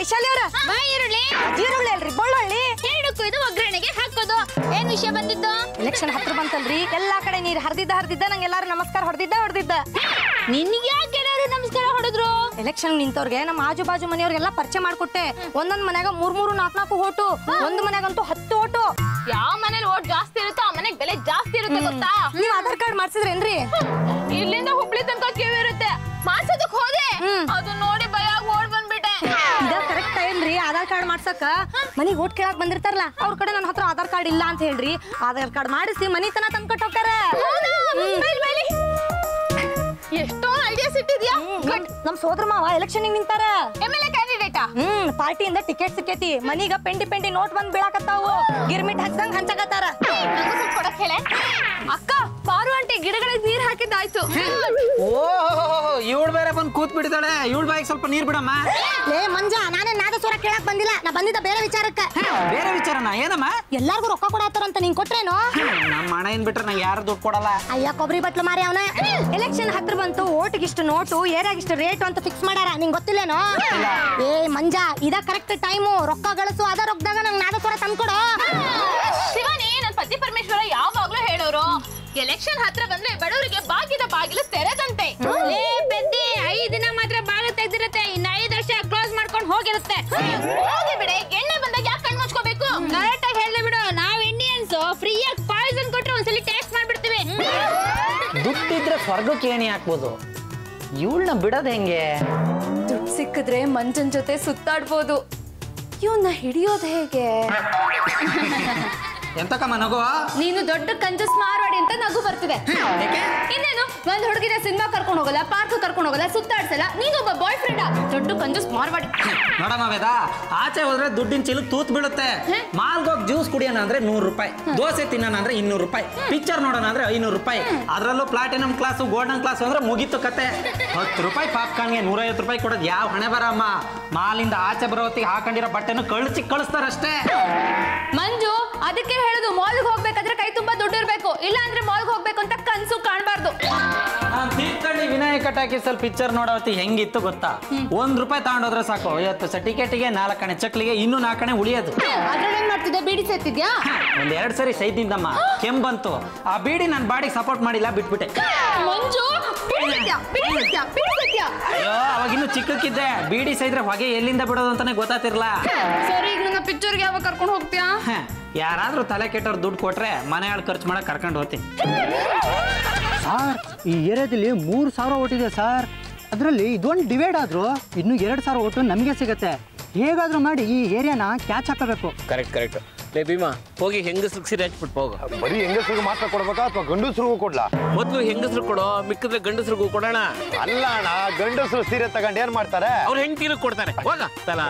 ವೈಶಾಲಿ ಅವ್ರ ಈರುಳ್ಳಿ ಜೀರುಳ್ಳಿ ಅಲ್ರಿ ಬೆಳ್ಳುಳ್ಳಿ ಎರಡಕ್ಕೂ ಇದು ಒಗ್ಗರಣೆಗೆ ಹಾಕೋದು ಏನ್ ವಿಷಯ ಬಂದಿದ್ದು ಎಲೆಕ್ಷನ್ ಹತ್ರ ಬಂತಲ್ರಿ ಎಲ್ಲಾ ಕಡೆ ನೀರ್ ಹರಿದಿದ್ದ ಹರಿದಿದ್ದ ನಂಗೆ ಎಲ್ಲಾರು ನಮಸ್ಕಾರ ಹೊಡೆದಿದ್ದ ಹೊಡೆದಿದ್ದ ನಿನ್ಗೆ ಯಾಕೆ ಎಲ್ಲರೂ ನಮಸ್ಕಾರ ಹೊಡೆದ್ರು ಎಲೆಕ್ಷನ್ ನಿಂತವ್ರಿಗೆ ನಮ್ಮ ಆಜು ಬಾಜು ಮನೆಯವ್ರಿಗೆಲ್ಲ ಪರಿಚಯ ಮಾಡ್ಕೊಟ್ಟೆ ಒಂದೊಂದ್ ಮನ್ಯಾಗ ಮೂರ್ ಮೂರು ನಾಲ್ಕು ನಾಲ್ಕು ಓಟು ಒಂದ್ ಮನ್ಯಾಗಂತೂ ಹತ್ತು ಓಟು ಯಾವ ಮನೇಲಿ ಓಟ್ ಜಾಸ್ತಿ ಇರುತ್ತೋ ಆ ಮನೆಗ್ ಬೆಲೆ ಜಾಸ್ತಿ ಇರುತ್ತೆ ಗೊತ್ತಾ ನೀವ್ ಆಧಾರ್ ಕಾರ್ಡ್ ಮಾಡ್ಸಿದ್ರೇನ್ರಿ ಇಲ್ಲಿಂದ ಹುಬ್ಳಿ ತನಕ ಕ್ಯೂ ಇರುತ್ತೆ ಮಾಡ್ಸೋದಕ್ ಹೋದೆ ಹ್ಮ್. ಅದು ನೋಡಿ ಭಯ ಓಡ್ ಬಂದ್ಬಿಟ್ಟೆ ಇದ ಕರೆಕ್ಟ್ ಟೈಮ್ ರೀ ಆಧಾರ್ ಕಾರ್ಡ್ ಮಾಡ್ಸಕ್ಕ ಮನಿಗ್ ಓಟ್ ಕೇಳಕ್ ಬಂದಿರ್ತಾರಲ್ಲ ಅವ್ರ ಕಡೆ ನನ್ನ ಹತ್ರ ಆಧಾರ್ ಕಾರ್ಡ್ ಇಲ್ಲ ಅಂತ ಹೇಳ್ರಿ ಆಧಾರ್ ಕಾರ್ಡ್ ಮಾಡಿಸಿ ಮನಿ ತನ ತಂದ್ಕೊಟ್ಟು ಹೋಗ್ತಾರ ಎಷ್ಟೋ ಐಡಿಯಾಸ್ ಇಟ್ಟಿದ್ಯಾ ನಮ್- ನಮ್ ಸೋದರ ಮಾವ ಎಲೆಕ್ಷನ್ ನಿಂತಾರ ಎಮ್ ಎಲ್ ಎ ಕ್ಯಾಂಡಿಡೇಟಾ ಹ್ಮ್ ಪಾರ್ಟಿಯಿಂದ ಟಿಕೆಟ್ ಸಿಕ್ಕೈತಿ ಮನಿಗ ಪೆಂಡಿ ಪೆಂಡಿ ನೋಟ್ ಬಂದ್ ಬೀಳಾಕತ್ತಾವು ಗಿರ್ಮಿಟ್ ಹಚ್ಚಂಗ್ ಹಂಚಕತ್ತಾರ ಕೊಡಕ್ ಹೇಳೆ ಅಕ್ಕ ಪಾರು ಆಂಟಿ ಗಿಡಗಳಿಗೆ ನೀರ್ ಹಾಕಿದ್ದಾಯ್ತು ಓಹೋ ಇವಳು ಬೇರೆ ಬಂದು ಕೂತ್ ಬಿಡ್ತಾಳೆ ಇವಳ ಬಾಯಿಗೆ ಸ್ವಲ್ಪ ನೀರ್ ಬಿಡಮ್ಮ ಲೇ ಮಂಜ ನಾನೇ ನಾದಸ್ವರ ಕೇಳಕ್ ಬಂದಿಲ್ಲ ನಾ ಬಂದಿದ್ದ ಬೇರೆ ವಿಚಾರಕ್ಕ ಬೇರೆ ವಿಚಾರನ ಏನಮ್ಮ ಎಲ್ಲಾರ್ಗು ರೊಕ್ಕ ಕೊಡತ್ತಾರಂತ ನಿಂಗ್ ಕೊಟ್ರೇನು ನಮ್ಮ ಹಣ ಏನ್ ಬಿಟ್ರೆ ನಂಗೆ ಯಾರು ದುಡ್ಡು ಕೊಡಲ್ಲ ಅಯ್ಯ ಕೊಬ್ಬರಿ ಬಟ್ಲು ಮಾರಿ ಅವನ ಎಲೆಕ್ಷನ್ ಹತ್ರ ಬಂತು ಓಟ್ಗಿಷ್ಟು ನೋಟು ಏರಾಗಿಷ್ಟು ರೇಟು ಅಂತ ಫಿಕ್ಸ್ ಮಾಡ್ಯಾರ ನಿಂಗ್ ಗೊತ್ತಿಲ್ಲೇನೋ ಏ ಮಂಜ ಇದ ಕರೆಕ್ಟ್ ಟೈಮು ರೊಕ್ಕ ಗಳಿಸು ಅದ ರೊಕ್ಕದಾಗ ನಂಗ್ ನಾದಸ್ವರ ತಂದ್ಕೊಡು ಶಿವನೇ ನನ್ ಪತಿ ಪರಮೇಶ್ವರ ಯಾವಾಗ್ಲೂ ಹೇಳೋರು ಎಲೆಕ್ಷನ್ ಹತ್ರ ಬಂದ್ರೆ ಬಡವರಿಗೆ ಬಾಗಿದ ಬಾಗಿಲು ತೆರೆದಂತೆ ಲೇ ಪೆದ್ದಿ ಐದ್ ದಿನ ಮಾತ್ರ ಬಾಗಿಲು ತೆಗ್ದಿರತ್ತೆ ಇನ್ನ ಐದ್ ವರ್ಷ ಕ್ಲೋಸ್ ಮಾಡ್ಕೊಂಡು ಹೋಗಿರುತ್ತೆ ಹೋಗಿ ಬಿಡೆ ಎಣ್ಣೆ ಬಂದಾಗ ಯಾಕೆ ಕಣ್ ಮುಚ್ಕೋಬೇಕು ಕರೆಕ್ಟ್ ಆಗಿ ಹೇಳ್ದೆ ಬಿಡು ನಾವ್ ಇಂಡಿಯನ್ಸ್ ಫ್ರೀಯಾಗಿ ಪಾಯ್ಸನ್ ಕೊಟ್ರೆ ಒಂದ್ಸಲಿ ಟೇಸ್ಟ್ ಮಾಡ್ಬಿಡ್ತೀವಿ ದುಡ್ಡಿದ್ರೆ ಸ್ವರ್ಗಕ್ಕೆ ಏಣಿ ಹಾಕ್ಬೋದು ಇವಳನ್ನ ಬಿಡೋದ್ ಹೆಂಗೆ ದುಡ್ಡು ಸಿಕ್ಕಿದ್ರೆ ಮಂಜನ್ ಜೊತೆ ಸುತ್ತಾಡ್ಬೋದು ಇವನ್ನ ಹಿಡಿಯೋದು ಹೇಗೆ ಎಂತಕ್ಕಮ್ಮ ನಗು ನೀನು ದೊಡ್ಡ ಕಂಜೂಸ್ ಮಾರ್ವಾಡಿ ಅಂತ ನಗು ಬರ್ತಿದೆ ಯಾಕೆ ಇನ್ನೇನು ಒಂದ್ ಹುಡುಗಿನ ಸಿನಿಮಾ ಕರ್ಕೊಂಡು ಹೋಗಲ್ಲ ಪಾರ್ಕ್ ಕರ್ಕೊಂಡು ಹೋಗಲ್ಲ ಸುತ್ತಾಡ್ಸಲ್ಲ ನೀನೊಬ್ಬ ಬಾಯ್ ಫ್ರೆಂಡ್ ದೊಡ್ಡ ಕಂಜೂಸ್ ಮಾರ್ವಾಡಿ ನೋಡಮ್ಮ ವೇದ ಆಚೆ ಹೋದ್ರೆ ದುಡ್ಡಿನ ಚೀಲ ತೂತ್ ಬೀಳುತ್ತೆ ಮಾಲ್ಗೋಗಿ ಜ್ಯೂಸ್ ಕುಡಿಯೋಣ ಅಂದ್ರೆ ನೂರು ರೂಪಾಯಿ ದೋಸೆ ತಿನ್ನೋಣ ಅಂದ್ರೆ ಇನ್ನೂರು ರೂಪಾಯಿ ಪಿಕ್ಚರ್ ನೋಡೋಣ ಅಂದ್ರೆ ಐನೂರು ರೂಪಾಯಿ ಅದರಲ್ಲೂ ಪ್ಲಾಟಿನಮ್ ಕ್ಲಾಸು ಗೋಲ್ಡನ್ ಕ್ಲಾಸ್ ಅಂದ್ರೆ ಮುಗೀತು ಕತೆ ಹತ್ತು ರೂಪಾಯಿ ಪಾಪ್ಕಾರ್ನ್ಗೆ ನೂರೈವತ್ತು ರೂಪಾಯಿ ಕೊಡೋದು ಯಾವ ಹಣೆ ಬರಮ್ಮ ಮಾಲಿಂದ ಆಚೆ ಬರೋ ಹೊತ್ತಿಗೆ ಹಾಕೊಂಡಿರೋ ಬಟ್ಟೆನ ಕಳ್ಚಿ ಕಳಿಸ್ತಾರಷ್ಟೇ ಮಂಜು ಅದಕ್ಕೆ ಹೇಳುದು ಮಾಲ್ಗೆ ಹೋಗ್ಬೇಕಾದ್ರೆ ಕೈ ತುಂಬಾ ದುಡ್ಡು ಇರ್ಬೇಕು ಇಲ್ಲ ಅಂದ್ರೆ ಮಾಲ್ಗೆ ಹೋಗ್ಬೇಕು ಅಂತ ಕನ್ಸು ಕಾಣಬಾರ್ದು ನಾನ್ ತೀರ್ಥಹಳ್ಳಿ ವಿನಾಯಕ ಟಾಕೀಸಲ್ಲಿ ಪಿಕ್ಚರ್ ನೋಡೋ ಹೊತ್ತಿಗೆ ಹೆಂಗಿತ್ತು ಗೊತ್ತಾ ಒಂದ್ ರೂಪಾಯಿ ತಗೊಂಡೋದ್ರೆ ಸಾಕು ಇವತ್ತು ಟಿಕೆಟಿಗೆ ನಾಲ್ಕಣೆ ಚಕ್ಲಿಗೆ ಇನ್ನೂ ನಾಲ್ಕಣೆ ಉಳಿಯೋದು ಅದ್ರಲ್ಲಿ ಏನ್ ಮಾಡ್ತಿದ್ದೆ ಬೀಡಿ ಸೇತಿದ್ಯಾ ಒಂದ್ ಎರಡ್ ಸರಿ ಸೈದಿಂದಮ್ಮ ಕೆಮ್ಮು ಬಂತು ಆ ಬೀಡಿ ನನ್ನ ಬಾಡಿಗೆ ಸಪೋರ್ಟ್ ಮಾಡಿಲ್ಲ ಬಿಟ್ಬಿಟ್ಟೆ ಮಂಜು ಬೀಡಿ ಸೇತ್ಯಾ ಬೀಡಿ ಸೇತ್ಯಾ ಬೀಡಿ ಸೇತ್ಯಾ ಅಯ್ಯೋ ಅವಾಗಿನ್ನು ಚಿಕ್ಕಕ್ಕಿದ್ದೆ ಬೀಡಿ ಸೈದ್ರೆ ಹೊಗೆ ಎಲ್ಲಿಂದ ಬಿಡೋದು ಅಂತಾನೆ ಗೊತ್ತಾತಿರ್ಲ ಸರಿ ಈಗ ನನ್ನ ಪಿಕ್ಚರ್ಗೆ ಯಾವಾಗ ಕರ್ಕೊಂಡು ಹೋಗ್ತೀಯಾ ಹ, ಯಾರಾದ್ರೂ ತಲೆ ಕೆಟ್ಟವ್ರು ದುಡ್ಡು ಕೊಟ್ರೆ ಮನೆಗಳು ಖರ್ಚು ಮಾಡಕ್ ಕರ್ಕೊಂಡು ಹೋಗ್ತೀನಿ ಸರ್ ಈ ಏರಿಯಾದಲ್ಲಿ ಮೂರು ಸಾವಿರ ಓಟಿದೆ ಸರ್ ಅದರಲ್ಲಿ ಇದೊಂದು ಡಿವೈಡ್ ಆದರೂ ಇನ್ನು ಎರಡು ಸಾವಿರ ಓಟು ನಮಗೆ ಸಿಗುತ್ತೆ ಹೇಗಾದರೂ ಮಾಡಿ ಈ ಏರಿಯಾನ ಕ್ಯಾಚ್ ಹಾಕಬೇಕು ಕರೆಕ್ಟ್ ಕರೆಕ್ಟ್ ಲೇ ಭೀಮಾ ಹೋಗಿ ಹೆಂಗಸ್ರಿಗೆ ಸೀರೆ ಹಚ್ಬಿಟ್ಟು ಹೋಗು ಬರೀ ಹೆಂಗಸರಿಗೆ ಮಾತ್ರ ಕೊಡ್ಬೇಕಾ ಅಥವಾ ಗಂಡಸರಿಗೂ ಕೊಡ್ಲಾ ಮೊದಲು ಹೆಂಗಸ್ರು ಕೊಡೋ ಮಿಕ್ಕಿದ್ರೆ ಗಂಡಸ್ರಿಗೂ ಕೊಡೋಣ ಅಲ್ಲ ಅಣ್ಣ ಗಂಡಸರು ಸೀರೆ ತಗೊಂಡು ಏನ್ ಮಾಡ್ತಾರೆ ಅವ್ರ ಹೆಂಡತಿರು ಕೊಡ್ತಾರೆ ಹೋಗ ತಲಾ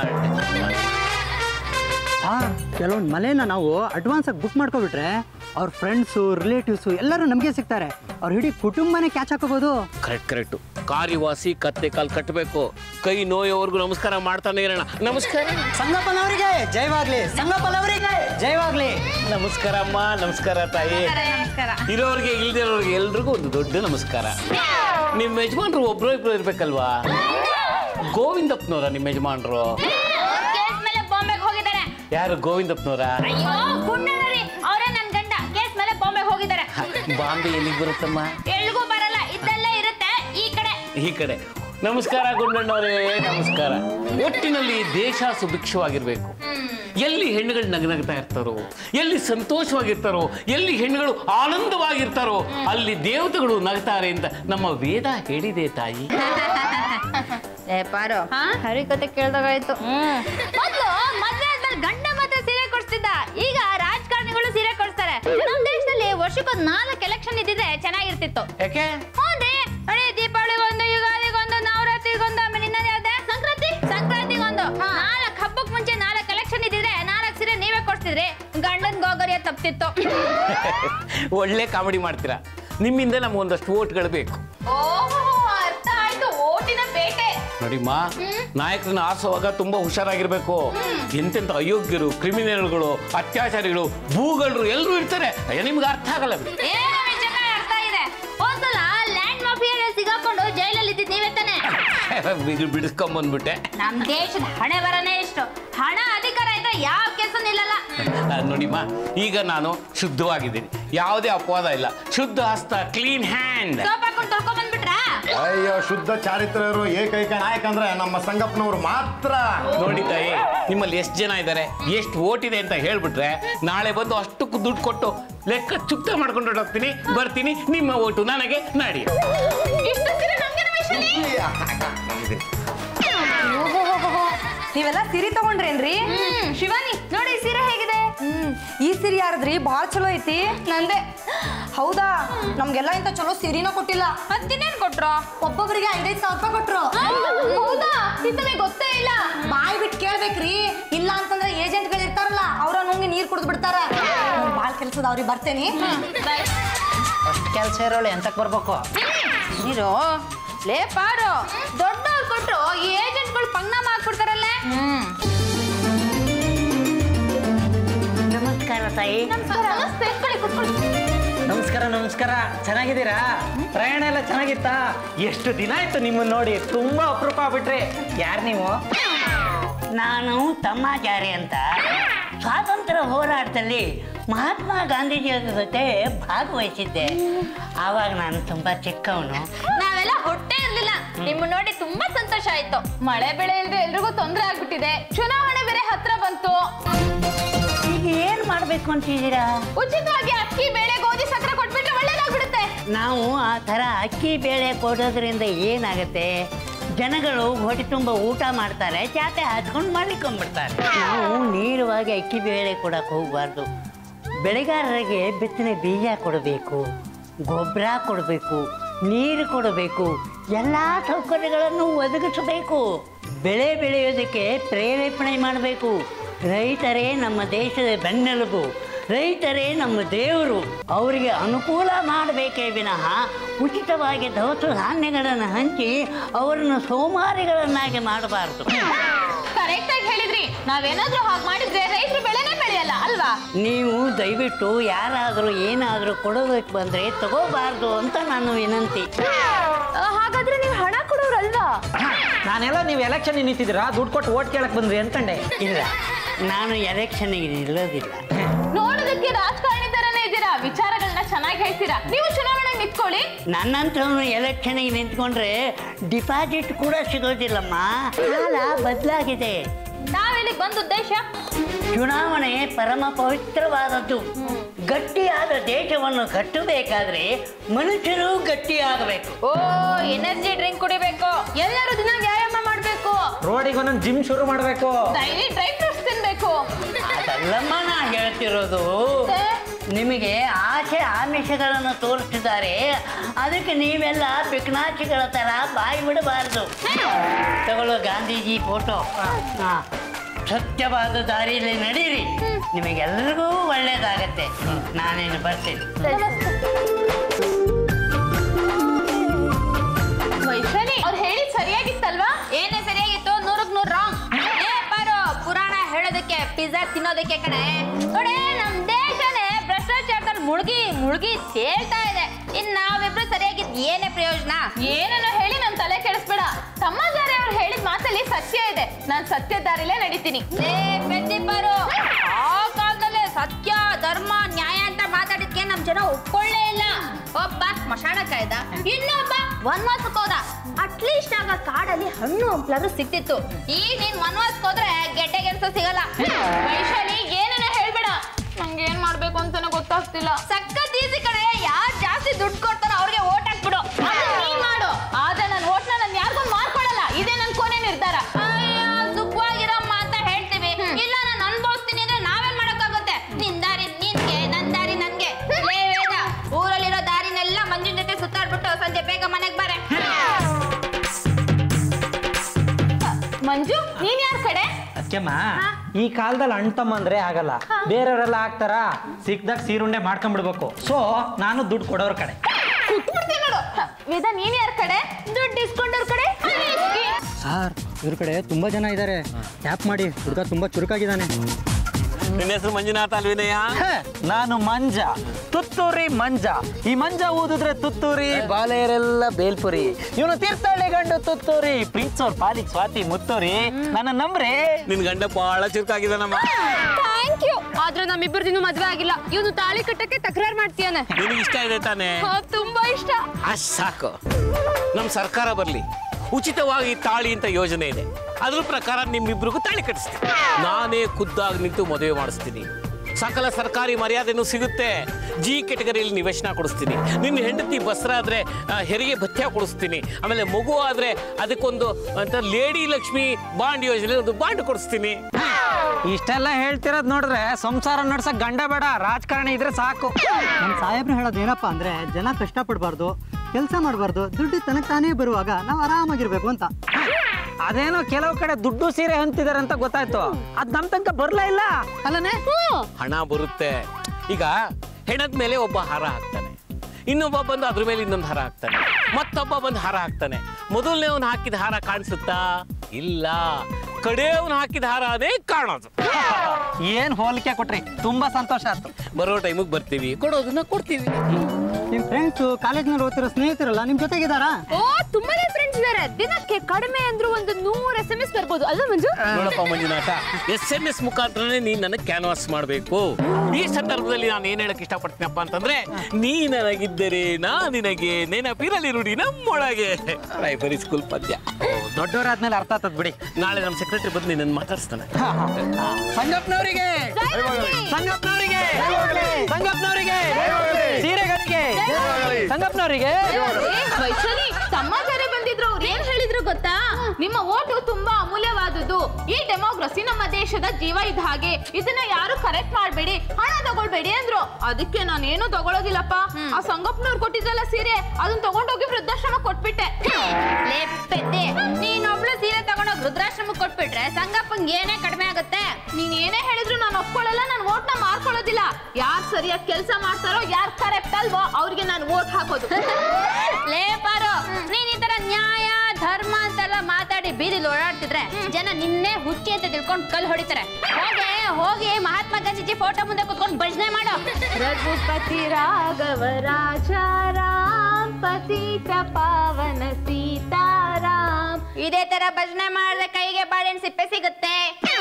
ಸರ್ ಕೆಲವೊಂದು ಮನೇನ ನಾವು ಅಡ್ವಾನ್ಸಾಗಿ ಬುಕ್ ಮಾಡ್ಕೊಬಿಟ್ರೆ ಅವ್ರ ಫ್ರೆಂಡ್ಸು ರಿಲೇಟಿವ್ಸು ಎಲ್ಲರೂ ನಮಗೆ ಸಿಗ್ತಾರೆ ಅವ್ರ ಇಡೀ ಕುಟುಂಬನೇ ಕ್ಯಾಚ್ ಹಾಕೋಬೋದು ಕರೆಕ್ಟ್ ಕರೆಕ್ಟ್ ಕಾರ್ಯವಾಸಿ ಕತ್ತೆ ಕಾಲ್ ಕಟ್ಟಬೇಕು ಕೈ ನೋಯೋವರೆಗೂ ನಮಸ್ಕಾರ ಮಾಡ್ತಾನೆ ಇರೋಣ ನಮಸ್ಕಾರ ಸಂಗಪ್ಪನವರಿಗೆ ಜಯವಾಗ್ಲಿ ಸಂಗಪ್ಪನವರಿಗೆ ಜಯವಾಗ್ಲಿ ನಮಸ್ಕಾರ ಅಮ್ಮ ನಮಸ್ಕಾರ ತಾಯಿ ಇರೋರಿಗೆ ಇಲ್ದಿರೋರಿಗೆ ಎಲ್ರಿಗೂ ಒಂದು ದೊಡ್ಡ ನಮಸ್ಕಾರ ನಿಮ್ಮ ಯಜಮಾನ್ರು ಒಬ್ರು ಇಬ್ರು ಇರ್ಬೇಕಲ್ವಾ ಗೋವಿಂದಪ್ಪನವರ ನಿಮ್ಮ ಯಜಮಾನ್ರು ಕೇಸ್ ಮೇಲೆ ಬಾಂಬೆಗೆ ಹೋಗಿದ್ದಾರೆ ಯಾರು ಗೋವಿಂದಪ್ಪನವರ ಅಯ್ಯೋ ಗುಂಡನರಿ ಅವರೇ ನನ್ ಗಂಡ ಕೇಸ್ ಮೇಲೆ ಬಾಂಬೆಗೆ ಹೋಗಿದ್ದಾರೆ ಬಾಂಬೆ ಎಲ್ಲಿಗೆ ಬರುತ್ತಮ್ಮ ಎಲ್ಗೂ ಬರಲ್ಲ ಇದ್ದಲ್ಲೇ ಇರುತ್ತೆ ಈ ಕಡೆ ಈ ಕಡೆ ನಮಸ್ಕಾರ ಗುಂಡಣ್ಣವರೇ ನಮಸ್ಕಾರ ಒಟ್ಟಿನಲ್ಲಿ ದೇಶ ಸುಭಿಕ್ಷವಾಗಿರ್ಬೇಕು ಎಲ್ಲಿ ಹೆಣ್ಣುಗಳು ನಗನಗ್ತಾ ಇರ್ತಾರೋ ಎಲ್ಲಿ ಸಂತೋಷವಾಗಿರ್ತಾರೋ ಎಲ್ಲಿ ಹೆಣ್ಣುಗಳು ಆನಂದವಾಗಿರ್ತಾರೋ ಅಲ್ಲಿ ದೇವತೆಗಳು ನಗ್ತಾರೆ ಅಂತ ನಮ್ಮ ವೇದ ಹೇಳಿದೆ ತಾಯಿ ಏ ಪಾರು ಹರಿಕತೆ ಕೇಳ್ದಾಗಾಯ್ತು ಮೊದ್ಲು ಮದ್ವೆ ಆದ್ಮೇಲೆ ಗಂಡ ಮಾತ್ರ ಸೀರೆ ಕೊಡ್ಸ್ತಿದ್ದ ಈಗ ರಾಜಕಾರಣಿಗಳು ಸೀರೆ ಕೊಡ್ಸ್ತಾರೆ ನಮ್ ದೇಶದಲ್ಲಿ ವರ್ಷಕ್ಕೊಂದ್ ನಾಲ್ಕು ಎಲೆಕ್ಷನ್ ಇದ್ದಿದ್ರೆ ಚೆನ್ನಾಗಿರ್ತಿತ್ತು ಯಾಕೆ ಹೌದ್ರಿ ನೋಡಿ ದೀಪಾವಳಿಗೊಂದು ಯುಗಾದಿಗೊಂದು ನವರಾತ್ರಿಗೊಂದು ಆಮೇಲೆ ಇನ್ನೊಂದು ಯಾವ್ದೆ ಸಂಕ್ರಾಂತಿ ಸಂಕ್ರಾಂತಿಗೊಂದು ನಾಲ್ಕು ಹಬ್ಬಕ್ ಮುಂಚೆ ನಾಲ್ಕು ಎಲೆಕ್ಷನ್ ಇದ್ದಿದ್ರೆ ನಾಲ್ಕು ಸೀರೆ ನೀವೇ ಕೊಡ್ತಿದ್ರಿ ಗಂಡನ್ ಗೋಗರಿಯ ತಪ್ತಿತ್ತು ಒಳ್ಳೆ ಕಾಮಿಡಿ ಮಾಡ್ತೀರಾ ನಿಮ್ಮಿಂದ ನಮ್ಗೆ ಒಂದಷ್ಟು ಓಟ್ಗಳು ಬೇಕು ಓಹೋ ಅರ್ಥ ಆಯ್ತು ಓಟಿನ ಬೇಟೆ ನೋಡಿಮ್ಮ ನಾಯಕರನ್ನ ಆರಿಸುವಾಗ ತುಂಬಾ ಹುಷಾರಾಗಿರ್ಬೇಕು ಎಂತೆಂತ ಅಯೋಗ್ಯರು ಕ್ರಿಮಿನಲ್ಗಳು ಅತ್ಯಾಚಾರಿಗಳು ಭೂಗಳರು ಎಲ್ಲರೂ ಇರ್ತಾರೆ ಅಯ್ಯೋ ನಿಮ್ಗೆ ಅರ್ಥ ಆಗಲ್ಲ ಬಿಡಿ ಏನೋ ಚೆನ್ನಾಗಿ ಅರ್ಥ ಇದೆ ಹೋದ್ಸಲ ಲ್ಯಾಂಡ್ ಮಾಫಿಯಾ ಸಿಗಾಕೊಂಡು ಜೈಲಲ್ಲಿ ಇದ್ದಿದ್ ನೀವೇ ತಾನೆ ಬಿಡ್- ಬಿಡಿಸ್ಕೊಂಬಂದ್ಬಿಟ್ಟೆ ನಮ್ ದೇಶದ ಹಣೆ ಬರನೇ ಇಷ್ಟು ಹಣ ಅಧಿಕಾರ ಇದ್ರೆ ಯಾವ ಕೆಲಸ ನಿಲ್ಲಲ್ಲ ಆ, ನೋಡಿಮ್ಮ ಈಗ ನಾನು ಶುದ್ಧವಾಗಿದ್ದೀನಿ ಯಾವುದೇ ಅಪವಾದ ಇಲ್ಲ ಶುದ್ಧ ಹಸ್ತ ಕ್ಲೀನ್ ಹ್ಯಾಂಡ್ ಸೋಪ್ ಹಾಕೊಂಡು ತೊಳ್ಕೊಂಡ್ ಬಂದ್ಬಿಟ್ರಾ ಅಯ್ಯೋ ಶುದ್ಧ ಚಾರಿತ್ರರು ಏಕೈಕ ನಾಯಕ ಅಂದ್ರೆ ನಮ್ಮ ಸಂಗಪ್ಪನವರು ಮಾತ್ರ ನೋಡಿ ತಾಯಿ ನಿಮ್ಮಲ್ಲಿ ಎಷ್ಟು ಜನ ಇದ್ದಾರೆ ಎಷ್ಟು ಓಟ್ ಇದೆ ಅಂತ ಹೇಳ್ಬಿಟ್ರೆ ನಾಳೆ ಬಂದು ಅಷ್ಟಕ್ಕೂ ದುಡ್ಡು ಕೊಟ್ಟು ಲೆಕ್ಕ ಚುಕ್ತ ಮಾಡ್ಕೊಂಡು ಹೋಗ್ತೀನಿ ಬರ್ತೀನಿ ನಿಮ್ಮ ಓಟು ನನಗೆ ನಾಡಿ ಇಷ್ಟು ಸೀರೆ ನಮ್ಗೆ ವೈಶಾಲಿ ನೀವೆಲ್ಲ ಸೀರೆ ತಗೊಂಡ್ರೇನ್ರಿ ಶಿವಾನಿ ನೋಡಿ ಈ ಸೀರೆ ಹೇಗಿದೆ ಈ ಸೀರೆ ಯಾರದ್ರಿ ಭಾಳ ಚಲೋ ಐತಿ ನಂದೆ ಹೌದಾ ನಮ್ಗೆಲ್ಲ ಇಂತ ಚಲೋ ಸೀರೆನ ಕೊಟ್ಟಿಲ್ಲ ಮತ್ತಿನ್ನೇನ್ ಕೊಟ್ರು ಒಬ್ಬೊಬ್ಬರಿಗೆ ಐದೈದು ಸಾವಿರ ರೂಪಾಯಿ ಕೊಟ್ರು ಹೌದಾ ಇದು ನಮಗೆ ಗೊತ್ತೇ ಇಲ್ಲ ಬಾಯ್ ಬಿಟ್ಟು ಕೇಳ್ಬೇಕ್ರಿ ಇಲ್ಲ ಅಂತಂದ್ರೆ ಏಜೆಂಟ್ಗಳು ಇರ್ತಾರಲ್ಲ ಅವ್ರ ನುಂಗಿ ನೀರ್ ಕುಡಿದು ಬಿಡ್ತಾರ ಬಾಳ್ ಕೆಲ್ಸದ ಅವ್ರಿಗೆ ಬರ್ತೇನಿ ಅಷ್ಟು ಕೆಲಸ ಇರೋಳು ಎಂತಕ್ಕೆ ಬರ್ಬೇಕು ನೀರು ಲೇ ಪಾರು ದೊಡ್ಡವ್ರು ಕೊಟ್ರು ಈ ಏಜೆಂಟ್ಗಳು ಪಂಗ್ನಾಮ ಹಾಕ್ಬಿಡ್ತಾರಲ್ಲ ನಮಸ್ಕಾರ ತಾಯಿ ನಮಸ್ತೆ ಕೂತ್ಕೊಳ್ಳಿ ಕೂತ್ಕೊಳ್ಳಿ ನಮಸ್ಕಾರ ನಮಸ್ಕಾರ ಚೆನ್ನಾಗಿದ್ದೀರಾ ಪ್ರಯಾಣ ಎಲ್ಲ ಚೆನ್ನಾಗಿತ್ತಾ ಎಷ್ಟು ದಿನ ಆಯ್ತು ನಿಮ್ಮನ್ನ ನೋಡಿ ತುಂಬಾ ಅಪರೂಪ ಆಗ್ಬಿಟ್ರಿ ಯಾರು ನೀವು ನಾನು ತಮ್ಮಾಚಾರಿ ಅಂತ ಸ್ವಾತಂತ್ರ್ಯ ಹೋರಾಟದಲ್ಲಿ ಮಹಾತ್ಮ ಗಾಂಧೀಜಿಯವರ ಜೊತೆ ಭಾಗವಹಿಸಿದ್ದೆ ಆವಾಗ ನಾನು ತುಂಬಾ ಚಿಕ್ಕವನು ನಾವೆಲ್ಲ ಹೊಟ್ಟೆ ಇರ್ಲಿಲ್ಲ ನಿಮ್ಮ ನೋಡಿ ತುಂಬಾ ಸಂತೋಷ ಆಯ್ತು ಮಳೆ ಬೆಳೆ ಇಲ್ದೆ ಎಲ್ರಿಗೂ ತೊಂದರೆ ಆಗ್ಬಿಟ್ಟಿದೆ ಚುನಾವಣೆ ಬೇರೆ ಹತ್ರ ಬಂತು ಈಗ ಏನ್ ಮಾಡ್ಬೇಕು ಅಂತಿದ್ದೀರಾ ಉಚಿತವಾಗಿ ಅಕ್ಕಿ ಬೇಳೆ ಗೋಧಿ ಸಕ್ಕರೆ ಕೊಟ್ಬಿಟ್ರೆ ಒಳ್ಳೇದಾಗ್ಬಿಡುತ್ತೆ ನಾವು ಆ ಥರ ಅಕ್ಕಿ ಬೇಳೆ ಕೊಡೋದ್ರಿಂದ ಏನಾಗುತ್ತೆ ಜನಗಳು ಹೊಟ್ಟೆ ತುಂಬ ಊಟ ಮಾಡ್ತಾರೆ ಚಾತೆ ಹಚ್ಕೊಂಡು ಮಲಿಕೊಂಡ್ಬಿಡ್ತಾರೆ ನಾವು ನೇರವಾಗಿ ಅಕ್ಕಿ ಬೇಳೆ ಕೊಡಕ್ಕೆ ಹೋಗಬಾರ್ದು ಬೆಳೆಗಾರರಿಗೆ ಬಿತ್ತನೆ ಬೀಜ ಕೊಡಬೇಕು ಗೊಬ್ಬರ ಕೊಡಬೇಕು ನೀರು ಕೊಡಬೇಕು ಎಲ್ಲ ಸೌಕರ್ಯಗಳನ್ನು ಒದಗಿಸಬೇಕು ಬೆಳೆ ಬೆಳೆಯೋದಕ್ಕೆ ಪ್ರೇರೇಪಣೆ ಮಾಡಬೇಕು ರೈತರೇ ನಮ್ಮ ದೇಶದ ಬೆನ್ನೆಲುಬು ರೈತರೇ ನಮ್ಮ ದೇವರು ಅವರಿಗೆ ಅನುಕೂಲ ಮಾಡಬೇಕೇ ವಿನಃ ಉಚಿತವಾಗಿ ದವಸ ಧಾನ್ಯಗಳನ್ನು ಹಂಚಿ ಅವರನ್ನು ಸೋಮಾರಿಗಳನ್ನಾಗಿ ಮಾಡಬಾರದು ಕರೆಕ್ಟ್ ಆಗಿ ಹೇಳಿದ್ರಿ ನಾವೇನಾದ್ರೂ ಹಾಗೆ ಮಾಡಿದ್ರೆ ರೈತರು ಬೆಳೆನೇ ಬೆಳೆಯಲ್ಲ ಅಲ್ವಾ ನೀವು ದಯವಿಟ್ಟು ಯಾರಾದರೂ ಏನಾದರೂ ಕೊಡೋದಕ್ಕೆ ಬಂದರೆ ತಗೋಬಾರ್ದು ಅಂತ ನಾನು ವಿನಂತಿ ಹಾಗಾದ್ರೆ ನೀವು ಹಣ ಕೊಡೋರಲ್ವಾ ನಾನೆಲ್ಲ ನೀವು ಎಲೆಕ್ಷನ್ ನಿಂತಿದ್ದೀರಾ ದುಡ್ಡು ಕೊಟ್ಟು ಓಟ್ ಕೇಳಕ್ ಬಂದ್ರಿ ಅನ್ಕಂಡೆ ಇಲ್ಲ ನಾನು ಎಲೆಕ್ಷನ್ಗೆ ನಿಲ್ಲೋದಿಲ್ಲ ನೋಡೋದಕ್ಕೆ ರಾಜಕಾರಣಿ ತರನೇ ಇದ್ದೀರಾ ವಿಚಾರಗಳನ್ನ ಚೆನ್ನಾಗಿ ಹೇಳ್ತೀರಾ ನೀವು ಚುನಾವಣೆಗೆ ನಿಂತ್ಕೊಳ್ಳಿ ನನ್ನಂಥವ್ನು ಎಲೆಕ್ಷನ್ಗೆ ನಿಂತ್ಕೊಂಡ್ರೆ ಡಿಪಾಸಿಟ್ ಕೂಡ ಸಿಗೋದಿಲ್ಲಮ್ಮ ಕಾಲ ಬದಲಾಗಿದೆ ನಾವಿಲ್ಲಿಗೆ ಬಂದ ಉದ್ದೇಶ ಚುನಾವಣೆ ಪರಮ ಪವಿತ್ರವಾದದ್ದು ಗಟ್ಟಿಯಾದ ದೇಶವನ್ನು ಕಟ್ಟಬೇಕಾದ್ರೆ ಮನುಷ್ಯರು ಗಟ್ಟಿಯಾಗಬೇಕು ಓ ಎನರ್ಜಿ ಡ್ರಿಂಕ್ ಕುಡಿಬೇಕು ಎಲ್ಲರೂ ದಿನ ವ್ಯಾಯಾಮ ಮಾಡ್ಬೇಕು ರೋಡಿಗೆ ಒಂದೊಂದು ಜಿಮ್ ಶುರು ಮಾಡಬೇಕು ಡೈಲಿ ಡ್ರೈ ಫ್ರೂಟ್ಸ್ ತಿನ್ಬೇಕು ಅದಲ್ಲಮ್ಮ ನಾ ಹೇಳ್ತಿರೋದು ನಿಮಗೆ ಆಸೆ ಆಮಿಷಗಳನ್ನು ತೋರಿಸ್ತಿದ್ದಾರೆ ಅದಕ್ಕೆ ನೀವೆಲ್ಲ ಪಿಕ್ನಾಚಿಗಳ ಥರ ಬಾಯಿ ಬಿಡಬಾರ್ದು ತಗೊಳ್ಳೋ ಗಾಂಧೀಜಿ ಫೋಟೋ ಹಾ ಸತ್ಯವಾದ ದಾರಿಯಲ್ಲಿ ನಡೀರಿ ನಿಮಗೆಲ್ಲರಿಗೂ ಒಳ್ಳೇದಾಗತ್ತೆ ನಾನೇನು ಬರ್ತೀನಿ ವೈಶಾಲಿ ಅವ್ರು ಹೇಳಿದ್ ಸರಿಯಾಗಿತ್ತಲ್ವಾ ಏನೇ ಸರಿಯಾಗಿತ್ತು ನೂರಕ್ ನೂರ್ ರಾಂಗ್ ಏ ಬಾರೋ ಪುರಾಣ ಹೇಳೋದಕ್ಕೆ ಪಿಜ್ಜಾ ತಿನ್ನೋದಕ್ಕೆ ಕಡೆ ನೋಡಿ ನಮ್ ದೇಶನೇ ಭ್ರಷ್ಟಾಚಾರದಲ್ಲಿ ಮುಳುಗಿ ಮುಳುಗಿ ತೇಳ್ತಾ ಇದೆ ಇನ್ ನಾವಿಬ್ರು ಸರಿಯಾಗಿದ್ ಏನೇ ಪ್ರಯೋಜನ ಏನನ್ನ ಹೇಳಿ ನನ್ ತಲೆ ಕೆಡಿಸ್ಬೇಡ ಸಮಾಜಾರಿ ಅವ್ರು ಹೇಳಿದ ಮಾತಲ್ಲಿ ಸತ್ಯ ಇದೆ ನಾನ್ ಸತ್ಯ ದಾರಿಲೇ ನಡೀತೀನಿ ಏ ಪೆದ್ದಿ ಬಾರೋ ಆ ಕಾಲದಲ್ಲೇ ಸತ್ಯ ಧರ್ಮ ನ್ಯಾಯ ಅಂತ ಮಾತಾಡಿದ್ಕೆ ನಮ್ ಜನ ಒಪ್ಕೊಳ್ಳೇ ಇಲ್ಲ ಒಬ್ಬ ಸ್ಮಶಾನ ಕಾಯ್ದ ಇನ್ನೊಬ್ಬ ವನವಾಸಕ್ಕೆ ಹೋದ ಅಟ್ಲೀಸ್ಟ್ ಆಗ ಕಾಡಲ್ಲಿ ಹಣ್ಣು ಹಂಪ್ಲಾದ್ರೂ ಸಿಕ್ತಿತ್ತು ಈಗ ನೀನ್ ವನವಾಸಕ್ಕೆ ಹೋದ್ರೆ ಗೆಡ್ಡೆ ಗೆಣಸು ಸಿಗಲ್ಲ ವೈಶಾಲಿ ಏನನ್ನ ಹೇಳ್ಬೇಡ ನಂಗೆ ಏನ್ ಮಾಡ್ಬೇಕು ಅಂತಾನೆ ಗೊತ್ತಾಗ್ತಿಲ್ಲ ಸಖತ್ ಈಸಿ ಕಡೆ ಯಾರು ಜಾಸ್ತಿ ದುಡ್ಡು ಕೊಡ್ತಾರೋ ಅವ್ರಿಗೆ ಓಟ್ ಹಾಕ್ಬಿಡು ಅದನ್ನ ನೀನ್ ಮಾಡು ಆದ್ರೆ ನನ್ನ ಓಟ್ನ ನಾನು ಯಾರಿಗೂ ಮಾರ್ಕೊಡಲ್ಲ ಇದೇ ನನ್ ಕೊನೆ ನಿರ್ಧಾರ ಅಯ್ಯೋ ಸುಖವಾಗಿರಮ್ಮ ಅಂತ ಹೇಳ್ತೀವಿ ಇಲ್ಲ ನಾನು ಅನ್ಭವಿಸ್ತೀನಿ ಅಂದ್ರೆ ನಾವೇನ್ ಮಾಡಕ್ಕಾಗುತ್ತೆ ನಿನ್ ದಾರಿ ನಿನ್ಗೆ ನನ್ ದಾರಿ ನನ್ಗೆ ಲೇ ವೇದ ಊರಲ್ಲಿರೋ ದಾರಿನೆಲ್ಲ ಮಂಜಿನ ಜೊತೆ ಸುತ್ತಾಡ್ಬಿಟ್ಟು ಸಂಜೆ ಬೇಗ ಮನೆಗ್ ಬಾರೆ ಮಂಜು ನೀನ್ ಯಾರ ಕಡೆ ಅಕ್ಕಮ್ಮ ಈ ಕಾಲದಲ್ಲಿ ಅಣ್ತಮ್ಮ ಅಂದ್ರೆ ಆಗಲ್ಲ ಬೇರೆಯವರೆಲ್ಲ ಆಗ್ತಾರ ಸಿಕ್ದಾಗ ಸೀರುಂಡೆ ಮಾಡ್ಕೊಂಡ್ಬಿಡ್ಬೇಕು ಸೊ ನಾನು ದುಡ್ಡು ಕೊಡೋರ್ ಕಡೆ ಕುತ್ಬಿಡ್ತೀನಿ ನೋಡು ವೇದ ನೀನ್ ಯಾರ ಕಡೆ ದುಡ್ಡು ಇಸ್ಕೊಂಡವ್ರ ಕಡೆ ಅಲ್ಲಿ ಇಸ್ಕಿ. ಸರ್ ಇವ್ರ ಕಡೆ ತುಂಬ ಜನ ಇದ್ದಾರೆ ಟ್ಯಾಪ್ ಮಾಡಿ ಹುಡುಗ ತುಂಬ ಚುರುಕಾಗಿದ್ದಾನೆ ನಿನ್ನ ಹೆಸರು ಮಂಜುನಾಥ ಅಲ್ವಿನಯ್ಯ ನಾನು ಮಂಜ ತುತ್ತೂರಿ ಮಂಜ ಈ ಮಂಜ ಊದಿದ್ರೆ ತುತ್ತೂರಿ ಬಾಲೆಯರೆಲ್ಲ ಬೇಲ್ಪುರಿ ಇವನು ತೀರ್ಥಹಳ್ಳಿ ಗಂಡು ತುತ್ತೂರಿ ಪ್ರೀತ್ಸೋರ್ ಪಾಲಿಕ್ ಸ್ವಾತಿ ಮುತ್ತೂರಿ ನನ್ನ ನಂಬ್ರಿ ನಿನ್ ಗಂಡ ಬಹಳ ಚುರುಕಾಗಿದ್ದಾನಮ್ಮ ಥ್ಯಾಂಕ್ ಯು ಆದ್ರೆ ನಮ್ಮಿಬ್ಬರದಿನ್ನೂ ಮದ್ವೆ ಆಗಿಲ್ಲ ಇವನು ತಾಳಿ ಕಟ್ಟಕ್ಕೆ ತಕರಾರು ಮಾಡ್ತೀಯಾನೆ ನಿನಗೆ ಇಷ್ಟ ಇದೆ ತಾನೇ ಹಾ, ತುಂಬಾ ಇಷ್ಟ ಅಷ್ಟ್ ಸಾಕು ನಮ್ಮ ಸರ್ಕಾರ ಬರಲಿ ಉಚಿತವಾಗಿ ತಾಳಿ ಅಂತ ಯೋಜನೆ ಇದೆ ಅದ್ರ ಪ್ರಕಾರ ನಿಮ್ಮಿಬ್ರಿಗೂ ತಾಳಿ ಕಟ್ಟಿಸ್ತೀನಿ ನಾನೇ ಖುದ್ದಾಗಿ ನಿಂತು ಮದುವೆ ಮಾಡಿಸ್ತೀನಿ ಸಕಲ ಸರ್ಕಾರಿ ಮರ್ಯಾದೆನೂ ಸಿಗುತ್ತೆ ಜಿ ಕೆಟಗರಿಯಲ್ಲಿ ನಿವೇಶನ ಕೊಡಿಸ್ತೀನಿ ನಿನ್ನ ಹೆಂಡತಿ ಬಸ್ರಾದ್ರೆ ಆ, ಹೆರಿಗೆ ಭತ್ಯ ಕೊಡಿಸ್ತೀನಿ ಆಮೇಲೆ ಮಗು ಆದ್ರೆ ಅದಕ್ಕೊಂದು ಅಂತ ಲೇಡಿ ಲಕ್ಷ್ಮಿ ಬಾಂಡ್ ಯೋಜನೆ ಒಂದು ಬಾಂಡ್ ಕೊಡಿಸ್ತೀನಿ ಇಷ್ಟೆಲ್ಲ ಹೇಳ್ತಿರೋದ್ ನೋಡಿದ್ರೆ ಸಂಸಾರ ನಡ್ಸಕ್ ಗಂಡ ಬೇಡ ರಾಜಕಾರಣಿ ಇದ್ರೆ ಸಾಕು ನಮ್ಮ ಸಾಹೇಬ್ರು ಹೇಳೋದು ಏನಪ್ಪ ಅಂದ್ರೆ ಜನ ಕಷ್ಟಪಡಬಾರ್ದು ಕೆಲಸ ಮಾಡಬಾರ್ದು ದುಡ್ಡು ತನಗೆ ತಾನೇ ಬರುವಾಗ ನಾವು ಆರಾಮಾಗಿರ್ಬೇಕು ಅಂತ ಅದೇನೋ ಕೆಲವು ಕಡೆ ದುಡ್ಡು ಸೀರೆ ಅಂತಿದಾರೆ ಅಂತ ಗೊತ್ತಾಯ್ತು ಅದ್ ನಮ್ ತನಕ ಬರ್ಲೇ ಇಲ್ಲ ಅಲ್ಲನೇ ಹಣ ಬರುತ್ತೆ ಈಗ ಹೆಣದ ಮೇಲೆ ಒಬ್ಬ ಹಾರ ಹಾಕ್ತಾನೆ ಇನ್ನೊಬ್ಬ ಬಂದು ಅದ್ರ ಮೇಲೆ ಇನ್ನೊಂದು ಹಾರ ಹಾಕ್ತಾನೆ ಮತ್ತೊಬ್ಬ ಬಂದು ಹಾರ ಹಾಕ್ತಾನೆ ಮೊದಲನೇವನ್ ಹಾಕಿದ ಹಾರ ಕಾಣಿಸುತ್ತಾ ಇಲ್ಲ ಕಡೆಯವನ್ ಹಾಕಿದ ಹಾರ ಅದೇ ಕಾಣೋದು ಏನ್ ಹೋಲಿಕೆ ಕೊಟ್ರಿ ತುಂಬಾ ಸಂತೋಷ ಆಯ್ತು ಬರೋ ಟೈಮಿಗೆ ಬರ್ತೀವಿ ಕೊಡೋದನ್ನ ಕೊಡ್ತೀವಿ ನಿಮ್ಮ ಫ್ರೆಂಡ್ಸು ಕಾಲೇಜ್ನಲ್ಲಿ ಓದ್ತಿರೋ ಸ್ನೇಹಿತರಲ್ಲ ನಿಮ್ಮ ಜೊತೆಗಿದ್ದಾರಾ ಓ ತುಂಬಾನೇ ಫ್ರೆಂಡ್ಸ್ ಇದಾರೆ ದಿನಕ್ಕೆ ಕಡಿಮೆ ಅಂದ್ರೂ ಒಂದು ನೂರ್ ಎಸ್ ಎಂ ಎಸ್ ಬರ್ಬೋದು ಅಲ್ವಾ ಮಂಜು ನೋಡಪ್ಪ ಮಂಜುನಾಥ ಎಸ್ ಎಂ ಎಸ್ ಮುಖಾಂತರನೇ ನೀನ್ ನನಗೆ ಕ್ಯಾನ್ವಾಸ್ ಮಾಡಬೇಕು ಈ ಸಂದರ್ಭದಲ್ಲಿ ನಾನು ಏನ್ ಹೇಳಕ್ ಇಷ್ಟಪಡ್ತೀನಪ್ಪ ಅಂತಂದ್ರೆ ನೀ ನನಗಿದ್ದರೆ ನಾ ನಿನಗೆ ನೆನಪಿರಲಿ ರೂಢಿ ನಮ್ಮೊಳಗೆ ಪ್ರೈಮರಿ ಸ್ಕೂಲ್ ಪದ್ಯ ದೊಡ್ಡವರಾದ್ಮೇಲೆ ಅರ್ಥ ಆಗ್ತದ ಬಿಡಿ ನಾಳೆ ನಮ್ಮ ಸೆಕ್ರೆಟರಿ ಬಂದು ನಿನ್ನ ಮಾತಾಡಿಸ್ತಾನೆ ಸಂಗಪ್ಪನವರಿಗೆ ಸಂಗಪ್ಪನವರಿಗೆ ಸಂಗಪ್ಪನವರಿಗೆ ಸೀರೆಗಳಿಗೆ ಸಂಗಪ್ಪನವರಿಗೆ ವೈಶಾಲಿ ಸಮಾಚಾರ ಬಂದಿದ್ರು ಅವ್ರು ಏನ್ ಹೇಳಿದ್ರು ಗೊತ್ತಾ ನಿಮ್ಮ ಓಟು ತುಂಬಾ ಅಮೂಲ್ಯವಾದುದು ಈ ಡೆಮೋಕ್ರಸಿ ನಮ್ಮ ದೇಶದ ಜೀವ ಇದ್ದ ಹಾಗೆ ಇದನ್ನ ಯಾರು ಕರೆಕ್ಟ್ ಮಾಡ್ಬೇಡಿ ಹಣ ತಗೊಳ್ಬೇಡಿ ಅಂದ್ರು ಅದಕ್ಕೆ ನಾನೇನು ತಗೊಳೋದಿಲ್ಲಪ್ಪ ಆ ಸಂಗಪ್ಪನವ್ರು ಕೊಟ್ಟಿದ್ರಲ್ಲ ಸೀರೆ ಅದನ್ನ ತಗೊಂಡೋಗಿ ವೃದ್ಧಾಶ್ರಮ ಕೊಟ್ಬಿಟ್ಟೆ ಲೆಪ್ಪೆದ್ದೆ ನೀನೊಬ್ಳು ಸೀರೆ ತಗೊಂಡೋಗಿ ವೃದ್ಧಾಶ್ರಮಕ್ಕೆ ಕೊಟ್ಬಿಟ್ರೆ ಸಂಗಪ್ಪಂಗೆ ಏನೇ ಕಡಿಮೆ ಆಗುತ್ತೆ ನೀನ್ ಏನೇ ಹೇಳಿದ್ರು ನಾನು ಒಪ್ಕೊಳ್ಳಲ್ಲ ನಾನು ಓಟ್ನ ಮಾರ್ಕೊಳ್ಳೋದಿಲ್ಲ ಯಾರು ಸರಿಯಾಗಿ ಕೆಲಸ ಮಾಡ್ತಾರೋ ಯಾರು ಕರೆಕ್ಟ್ ಅಲ್ವೋ ಅವ್ರಿಗೆ ನಾನು ಓಟ್ ಹಾಕೋದು ಲೇ ಪಾರು ನೀನ್ ಈ ತರ ನ್ಯಾಯ ಧರ್ಮ ಅಂತೆಲ್ಲ ಮಾತಾಡಿ ಬೀದಿಲಿ ಓಡಾಡ್ತಿದ್ರೆ ಜನ ನಿನ್ನೆ ಹುಚ್ಚಿ ಅಂತ ತಿಳ್ಕೊಂಡು ಕಲ್ ಹೊಡಿತಾರೆ ಹೋಗಿ ಹೋಗಿ ಮಹಾತ್ಮ ಗಾಂಧೀಜಿ ಫೋಟೋ ಮುಂದೆ ಕುತ್ಕೊಂಡು ಭಜನೆ ಮಾಡೋ ರಘುಪತಿ ರಾಘವ ರಾಜ ರಾಮ್ ಪತಿತ ಪಾವನ ಸೀತಾರಾಮ್ ಇದೇ ತರ ಭಜನೆ ಮಾಡಿದ್ರೆ ಕೈಗೆ ಬಾಳೆಹಣ್ಣು ಸಿಪ್ಪೆ ಸಿಗುತ್ತೆ